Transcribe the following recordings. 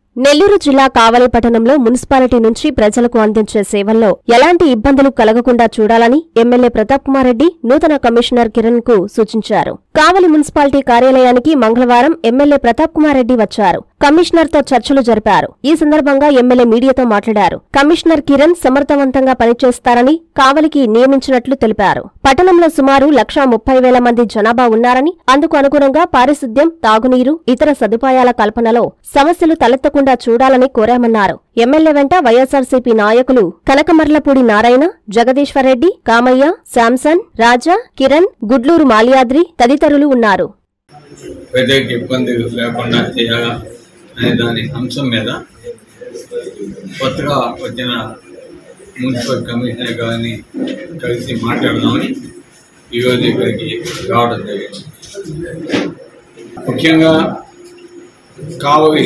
నెల్లూరు జిల్లా కావలి పట్టణంలో మున్సిపాలిటీ నుంచి ప్రజలకు అందించే సేవల్లో ఎలాంటి ఇబ్బందులు కలగకుండా చూడాలని ఎమ్మెల్యే ప్రతాప్ కుమార్ రెడ్డి నూతన కమిషనర్ కిరణ్ కు సూచించారు కావలి మున్సిపాలిటీ కార్యాలయానికి మంగళవారం ఎమ్మెల్యే ప్రతాప్ కుమార్ రెడ్డి వచ్చారు కమిషనర్ తో చర్చలు జరిపారు ఈ సందర్భంగా ఎమ్మెల్యే మీడియాతో మాట్లాడారు కమిషనర్ కిరణ్ సమర్థవంతంగా పనిచేస్తారని కావలికి నియమించినట్లు తెలిపారు పట్టణంలో సుమారు లక్షా ముప్పై వేల మంది జనాభా ఉన్నారని అందుకు అనుగుణంగా పారిశుద్ధ్యం తాగునీరు ఇతర సదుపాయాల కల్పనలో సమస్యలు తలెత్తకుండా చూడాలని కోరామన్నారు ఎమ్మెల్యే వెంట వైఎస్ఆర్సీపీ నాయకులు కనకమర్లపూడి నారాయణ జగదీశ్వరరెడ్డి కామయ్య శాంసన్ రాజా కిరణ్ గుడ్లూరు మాల్యాద్రి తదితరులు ఉన్నారు ప్రజలకు ఇబ్బంది లేకుండా చేయాలా అనే దాని అంశం మీద కొత్తగా వచ్చిన మున్సిపల్ కమిషనర్ గారిని కలిసి మాట్లాడదామని ఈరోజు ఇక్కడికి రావడం జరిగింది ముఖ్యంగా కావలి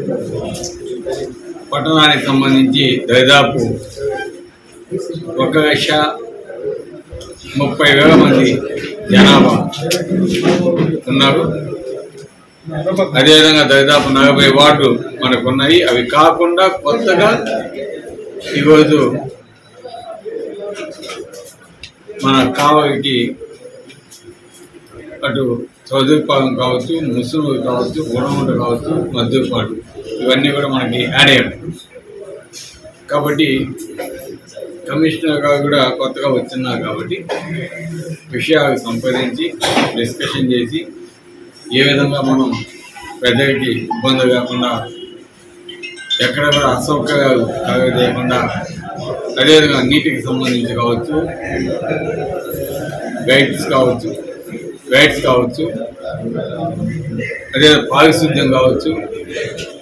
పట్టణానికి సంబంధించి దాదాపు ఒక లక్ష ముప్పై వేల మంది జనాభా ఉన్నారు అదేవిధంగా దాదాపు నలభై వార్డు మనకు ఉన్నాయి అవి కాకుండా కొత్తగా ఈరోజు మన కావలికి అటు చౌదరిపాలెం కావచ్చు ముసురు కావచ్చు గుణముండ కావచ్చు మద్దూరుపాడు ఇవన్నీ కూడా మనకి యాడ్ అయ్యాయి కాబట్టి కమిషనర్ గారు కూడా కొత్తగా వచ్చిన్నారు కాబట్టి విషయాలు సంప్రదించి డిస్కషన్ చేసి ఏ విధంగా మనం ప్రజలకి ఇబ్బంది కాకుండా ఎక్కడ కూడా అసౌకర్యాలు కలగజేయకుండా అదేవిధంగా నీటికి సంబంధించి కావచ్చు గైడ్స్ కావచ్చు గైడ్స్ కావచ్చు అదే పారిశుద్ధ్యం కావచ్చు